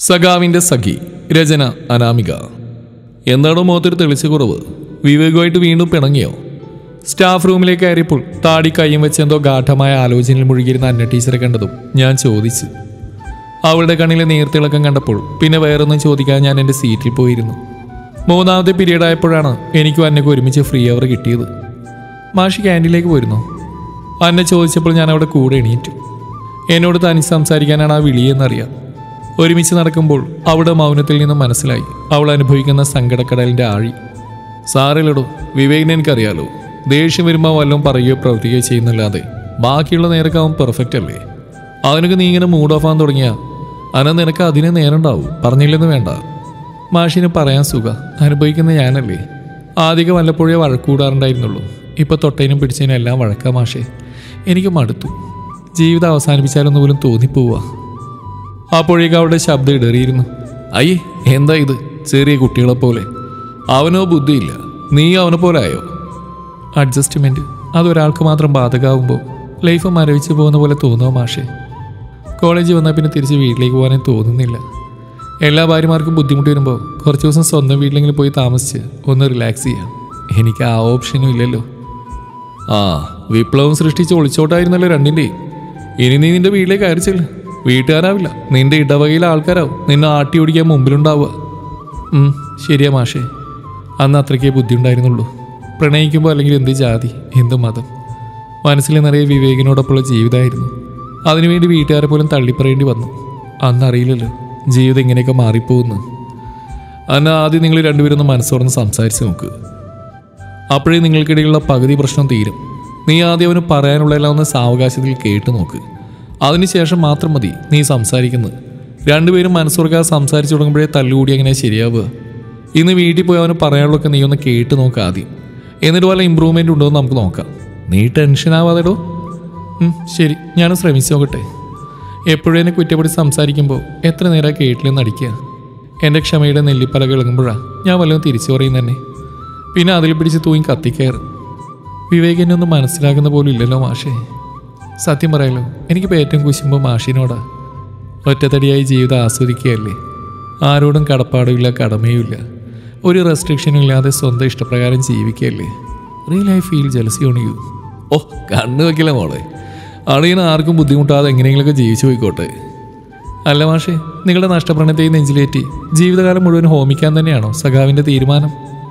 സഖാവിന്റെ സഖി രചന അനാമിക എന്താണോ മുഖത്തൊരു തെളിച്ച കുറവ് വിവേകമായിട്ട് വീണ്ടും പിണങ്ങിയോ സ്റ്റാഫ് റൂമിലേക്ക് കയറിയപ്പോൾ താടി കയ്യും വെച്ച് എന്തോ ഗാഠമായ ആലോചനയിൽ മുഴുകിയിരുന്ന അന്ന ടീച്ചറെ കണ്ടതും ഞാൻ ചോദിച്ചു അവളുടെ കണ്ണിലെ നീർത്തിളക്കം കണ്ടപ്പോൾ പിന്നെ വേറൊന്നും ചോദിക്കാൻ ഞാൻ എൻ്റെ സീറ്റിൽ പോയിരുന്നു മൂന്നാമത്തെ പീരീഡ് ആയപ്പോഴാണ് എനിക്കും അന്നയ്ക്ക് ഒരുമിച്ച് ഫ്രീ അവർ കിട്ടിയത് മാഷി ക്യാൻറ്റീനിലേക്ക് പോയിരുന്നോ അന്ന ചോദിച്ചപ്പോൾ ഞാൻ അവിടെ കൂടെ എണീറ്റു എന്നോട് തനിച്ച് സംസാരിക്കാനാണ് ആ വിളിയെന്നറിയാം ഒരുമിച്ച് നടക്കുമ്പോൾ അവിടെ മൗനത്തിൽ നിന്ന് മനസ്സിലായി അവൾ അനുഭവിക്കുന്ന സങ്കടക്കടലിൻ്റെ ആഴി സാറിലടോ വിവേകിനെ എനിക്കറിയാലോ ദേഷ്യം വരുമ്പോൾ വല്ലതും പറയുകയോ പ്രവർത്തിക്കുകയോ ചെയ്യുന്നല്ലാതെ ബാക്കിയുള്ള നേരൊക്കെ അവൻ പെർഫെക്റ്റ് അല്ലേ അവനൊക്കെ നീ ഇങ്ങനെ മൂഡ് ഓഫ് ആകാൻ തുടങ്ങിയ അന നിനക്ക് അതിനെ നേരണ്ടാവും പറഞ്ഞില്ലെന്ന് വേണ്ട മാഷിന് പറയാൻ സുഖ അനുഭവിക്കുന്ന ഞാനല്ലേ ആദ്യമൊക്കെ വല്ലപ്പോഴേ വഴക്കൂടാറുണ്ടായിരുന്നുള്ളൂ ഇപ്പൊ തൊട്ടേനും പിടിച്ചതിനും എല്ലാം വഴക്കാ മാഷേ എനിക്ക് മടുത്തു ജീവിതം അവസാനിപ്പിച്ചാലൊന്നു പോലും തോന്നിപ്പോവാ അപ്പോഴേക്കും അവളുടെ ശബ്ദം ഇടറിയിരുന്നു അയ്യേ എന്താ ഇത് ചെറിയ കുട്ടികളെ പോലെ അവനോ ബുദ്ധിയില്ല നീ അവനെ പോലെ ആയോ അഡ്ജസ്റ്റ്മെന്റ് അതൊരാൾക്ക് മാത്രം ബാധകമാകുമ്പോൾ ലൈഫ് മരവിച്ച് പോകുന്ന പോലെ തോന്നുമോ മാഷേ കോളേജിൽ വന്നാൽ പിന്നെ തിരിച്ച് വീട്ടിലേക്ക് പോകാനേ തോന്നുന്നില്ല എല്ലാ ഭാര്യമാർക്കും ബുദ്ധിമുട്ട് വരുമ്പോൾ കുറച്ച് ദിവസം സ്വന്തം വീട്ടിലെങ്കിലും പോയി താമസിച്ച് ഒന്ന് റിലാക്സ് ചെയ്യാം എനിക്ക് ആ ഓപ്ഷനും ഇല്ലല്ലോ ആ വിപ്ലവം സൃഷ്ടിച്ച് ഒളിച്ചോട്ടായിരുന്നല്ലോ രണ്ടിൻ്റെയും ഇനി നീ നിന്റെ വീട്ടിലേക്ക് അയച്ചില്ല വീട്ടുകാരാവില്ല നിന്റെ ഇടവകയിലെ ആൾക്കാരാവും നിന്നെ ആട്ടി ഓടിക്കാൻ മുമ്പിലുണ്ടാവുക ഉം, ശരിയാ മാഷേ അന്ന് അത്രയ്ക്കേ ബുദ്ധി ഉണ്ടായിരുന്നുള്ളൂ പ്രണയിക്കുമ്പോൾ അല്ലെങ്കിൽ എന്ത് ജാതി എന്ത് മതം മനസ്സിൽ നിറയെ വിവേകിനോടൊപ്പമുള്ള ജീവിതമായിരുന്നു അതിനുവേണ്ടി വീട്ടുകാരെ പോലും തള്ളിപ്പറയേണ്ടി വന്നു അന്ന് അറിയില്ലല്ലോ ജീവിതം ഇങ്ങനെയൊക്കെ മാറിപ്പോകുന്നു അന്ന് ആദ്യം നിങ്ങൾ രണ്ടുപേരും ഒന്ന് മനസ്സോർന്ന് സംസാരിച്ച് നോക്ക് അപ്പോഴേ നിങ്ങൾക്കിടയിലുള്ള പകുതി പ്രശ്നം തീരും നീ ആദ്യം അവന് പറയാനുള്ള എല്ലാം ഒന്ന് സാവകാശത്തിൽ കേട്ടു നോക്ക് അതിനുശേഷം മാത്രം മതി നീ സംസാരിക്കുന്നത് രണ്ടുപേരും മനസ്സുറക്കാതെ സംസാരിച്ചു തുടങ്ങുമ്പോഴേ തല്ലുകൂടി അങ്ങനെ ശരിയാവുക ഇന്ന് വീട്ടിൽ പോയി അവന് പറയാനുള്ളതൊക്കെ നീ ഒന്ന് കേട്ട് നോക്ക് ആദ്യം എന്നിട്ട് വല്ല ഇമ്പ്രൂവ്മെൻ്റ് ഉണ്ടോ എന്ന് നമുക്ക് നോക്കാം നീ ടെൻഷൻ ആവാതെടോ ഉം, ശരി ഞാൻ ശ്രമിച്ചു നോക്കട്ടെ എപ്പോഴും എന്നെ കുറ്റപ്പെടുത്തി സംസാരിക്കുമ്പോൾ എത്ര നേരം കേട്ടില്ലെന്ന് അടിക്കുക എൻ്റെ ക്ഷമയുടെ നെല്ലിപ്പലക ഇളകുമ്പോഴാണ് ഞാൻ വല്ലതും തിരിച്ചു പറയും തന്നെ പിന്നെ അതിൽ പിടിച്ച് തൂങ്ങി കത്തിക്കയറും വിവേക് എന്നെ ഒന്നും മനസ്സിലാക്കുന്ന പോലും ഇല്ലല്ലോ മാഷേ സത്യം പറയാലോ എനിക്കിപ്പോൾ ഏറ്റവും കുശുമ്പോൾ മാഷിനോടാ ഒറ്റത്തടിയായി ജീവിതം ആസ്വദിക്കുകയല്ലേ ആരോടും കടപ്പാടുമില്ല കടമയുമില്ല ഒരു റെസ്ട്രിക്ഷനും ഇല്ലാതെ സ്വന്തം ഇഷ്ടപ്രകാരം ജീവിക്കുകയല്ലേ real I feel jealousy on you oh കണ്ണു വെക്കില്ല മോളെ അളിയന് ആർക്കും ബുദ്ധിമുട്ടാതെ എങ്ങനെയെങ്കിലുമൊക്കെ ജീവിച്ചു പോയിക്കോട്ടെ അല്ല മാഷേ നിങ്ങളുടെ നഷ്ടപ്രണത്തെയും നെഞ്ചിലേറ്റി ജീവിതകാലം മുഴുവൻ ഹോമിക്കാൻ തന്നെയാണോ സഖാവിൻ്റെ തീരുമാനം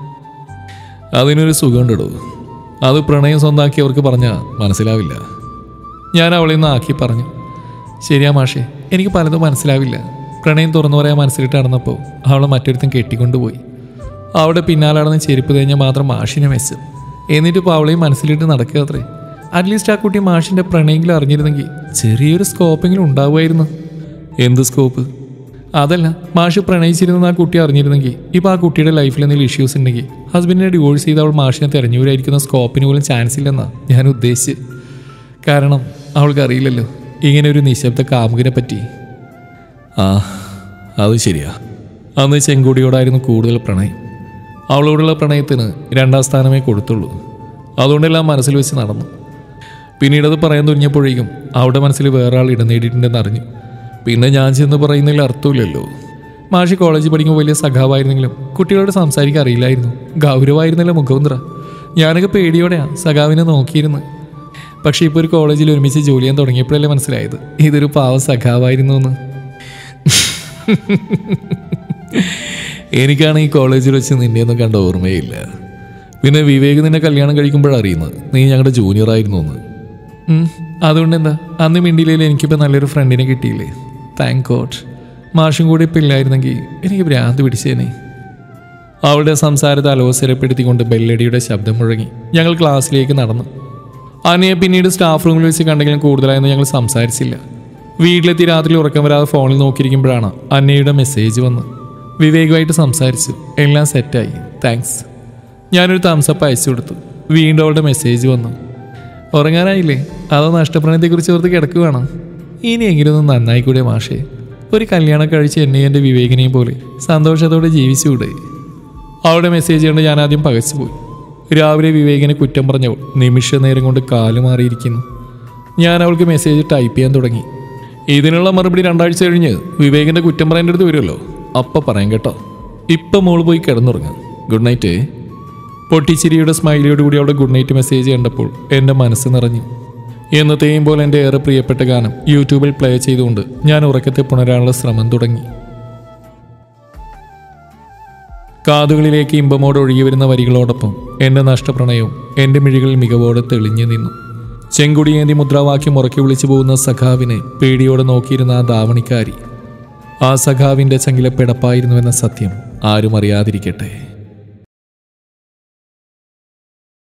അതിനൊരു സുഖമുണ്ടോ അത് പ്രണയം സ്വന്താക്കിയവർക്ക് പറഞ്ഞാൽ മനസ്സിലാവില്ല ഞാൻ അവളെ നിന്ന് ആക്കി പറഞ്ഞു ശരിയാ മാഷേ എനിക്ക് പലതും മനസ്സിലാവില്ല പ്രണയം തുറന്നു പറയാൻ മനസ്സിലിട്ട് നടന്നപ്പോൾ അവളെ മറ്റൊരുത്തും കെട്ടിക്കൊണ്ടുപോയി അവിടെ പിന്നാലെ നടന്ന് ചെരുപ്പ് തേഞ്ഞാൽ മാത്രം മാഷിനെ മെസ്സും എന്നിട്ടിപ്പോൾ അവളെയും മനസ്സിലിട്ട് നടക്കുക അത്രേ അറ്റ്ലീസ്റ്റ് ആ കുട്ടി മാഷിൻ്റെ പ്രണയെങ്കിലും അറിഞ്ഞിരുന്നെങ്കിൽ ചെറിയൊരു സ്കോപ്പെങ്കിലും ഉണ്ടാവുമായിരുന്നു എന്ത് സ്കോപ്പ് അതല്ല മാഷ് പ്രണയിച്ചിരുന്ന ആ കുട്ടി അറിഞ്ഞിരുന്നെങ്കിൽ ഇപ്പൊ ആ കുട്ടിയുടെ ലൈഫിൽ എന്തെങ്കിലും ഇഷ്യൂസ് ഉണ്ടെങ്കിൽ ഹസ്ബൻഡിനെ ഡിവോഴ്സ് ചെയ്ത് അവൾ മാഷിനെ തെരഞ്ഞൂരായിരിക്കുന്ന സ്കോപ്പിന് പോലും ചാൻസ് ഇല്ലെന്നാ ഞാൻ ഉദ്ദേശിച്ച് കാരണം അവൾക്ക് അറിയില്ലല്ലോ ഇങ്ങനെ ഒരു നിശബ്ദ കാമുകിനെ പറ്റി ആ അത് ശരിയാ അന്ന് ചെങ്കുടിയോടായിരുന്നു കൂടുതൽ പ്രണയം അവളോടുള്ള പ്രണയത്തിന് രണ്ടാം സ്ഥാനമേ കൊടുത്തുള്ളൂ അതുകൊണ്ടെല്ലാം മനസ്സിൽ വെച്ച് നടന്നു പിന്നീട് അത് പറയാൻ തുടങ്ങിയപ്പോഴേക്കും അവിടെ മനസ്സിൽ വേറെ ആൾ ഇടം നേടിയിട്ടുണ്ടെന്ന് അറിഞ്ഞു പിന്നെ ഞാൻ ചെന്ന് പറയുന്നതിൽ അർത്ഥമില്ലല്ലോ മാഷി കോളേജിൽ പഠിക്കുമ്പോൾ വലിയ സഖാവായിരുന്നെങ്കിലും കുട്ടികളോട് സംസാരിക്കാൻ അറിയില്ലായിരുന്നു ഗൗരവമായിരുന്നല്ലോ മുഖമുദ്ര ഞാനൊക്കെ പേടിയോടെയാ സഖാവിനെ നോക്കിയിരുന്നു പക്ഷേ ഇപ്പോൾ ഒരു കോളേജിൽ ഒരുമിച്ച് ജോലി ചെയ്യാൻ തുടങ്ങിയപ്പോഴല്ലേ മനസ്സിലായത് ഇതൊരു പാവ സഖാവായിരുന്നു എന്ന് എനിക്കാണ് ഈ കോളേജിൽ വെച്ച് നിന്നെയൊന്നും കണ്ട ഓർമ്മയില്ല പിന്നെ വിവേക് നിന്നെ കല്യാണം കഴിക്കുമ്പോഴറിയുന്നത് നീ ഞങ്ങളുടെ ജൂനിയർ ആയിരുന്നു എന്ന് ഉം, അതുകൊണ്ട് എന്താ അന്ന് മിണ്ടിയില്ലേ എനിക്കിപ്പോൾ നല്ലൊരു ഫ്രണ്ടിനെ കിട്ടിയില്ലേ താങ്ക് ഗോഡ് മാഷും കൂടി ഇപ്പം ഇല്ലായിരുന്നെങ്കിൽ എനിക്ക് ഭ്രാന്ത് പിടിച്ചേനെ അവളുടെ സംസാരത്തെ അലോസരപ്പെടുത്തിക്കൊണ്ട് ബെല്ലടിയുടെ ശബ്ദം മുഴങ്ങി ഞങ്ങൾ ക്ലാസ്സിലേക്ക് നടന്നു അനയെ പിന്നീട് സ്റ്റാഫ് റൂമിൽ വെച്ച് കണ്ടെങ്കിലും കൂടുതലായെന്ന് ഞങ്ങൾ സംസാരിച്ചില്ല വീട്ടിലെത്തി രാത്രി ഉറക്കം വരാതെ ഫോണിൽ നോക്കിയിരിക്കുമ്പോഴാണ് അന്നയുടെ മെസ്സേജ് വന്ന് വിവേകമായിട്ട് സംസാരിച്ചു എല്ലാം സെറ്റായി താങ്ക്സ് ഞാനൊരു തംസപ്പ് അയച്ചു കൊടുത്തു വീണ്ടും അവളുടെ മെസ്സേജ് വന്നു ഉറങ്ങാനായില്ലേ അതോ നഷ്ടപ്രണയത്തെക്കുറിച്ച് ഓർത്ത് കിടക്കുകയാണോ ഇനിയെങ്കിലും ഒന്ന് നന്നായിക്കൂടെ മാഷേ ഒരു കല്യാണം കഴിച്ച് എന്നെയും എൻ്റെ വിവേകിനെയും പോലെ സന്തോഷത്തോടെ ജീവിച്ചുകൂടെ അവളുടെ മെസ്സേജ് കണ്ട് ഞാൻ ആദ്യം പകച്ചുപോയി രാവിലെ വിവേകിനെ കുറ്റം പറഞ്ഞവൾ നിമിഷ നേരം കൊണ്ട് കാലു മാറിയിരിക്കുന്നു ഞാൻ അവൾക്ക് മെസ്സേജ് ടൈപ്പ് ചെയ്യാൻ തുടങ്ങി ഇതിനുള്ള മറുപടി രണ്ടാഴ്ച കഴിഞ്ഞ് വിവേകിന്റെ കുറ്റം പറയാൻ്റെ അടുത്ത് വരുമല്ലോ അപ്പ പറയാം കേട്ടോ ഇപ്പം മോള് പോയി കിടന്നുറങ്ങുക ഗുഡ് നൈറ്റ് പൊട്ടിച്ചിരിയുടെ സ്മൈലിയോട് കൂടി അവളുടെ ഗുഡ് നൈറ്റ് മെസ്സേജ് കണ്ടപ്പോൾ എൻ്റെ മനസ്സ് നിറഞ്ഞു എന്നത്തെയും പോലെ എൻ്റെ ഏറെ പ്രിയപ്പെട്ട ഗാനം യൂട്യൂബിൽ പ്ലേ ചെയ്തുകൊണ്ട് ഞാൻ ഉറക്കത്തെ പുണരാനുള്ള ശ്രമം തുടങ്ങി കാതുകളിലേക്ക് ഇമ്പമോട് ഒഴുകി വരുന്ന വരികളോടൊപ്പം എൻ്റെ നഷ്ടപ്രണയവും എൻ്റെ മിഴികളിൽ മികവോടെ തെളിഞ്ഞു നിന്നു ചെങ്കുടിയേന്തി മുദ്രാവാക്യം ഉറക്കി വിളിച്ചു പോകുന്ന സഖാവിനെ പേടിയോടെ നോക്കിയിരുന്ന ആ ധാവണിക്കാരി ആ സഖാവിൻ്റെ ചങ്കിലെ പിടപ്പായിരുന്നുവെന്ന സത്യം ആരും അറിയാതിരിക്കട്ടെ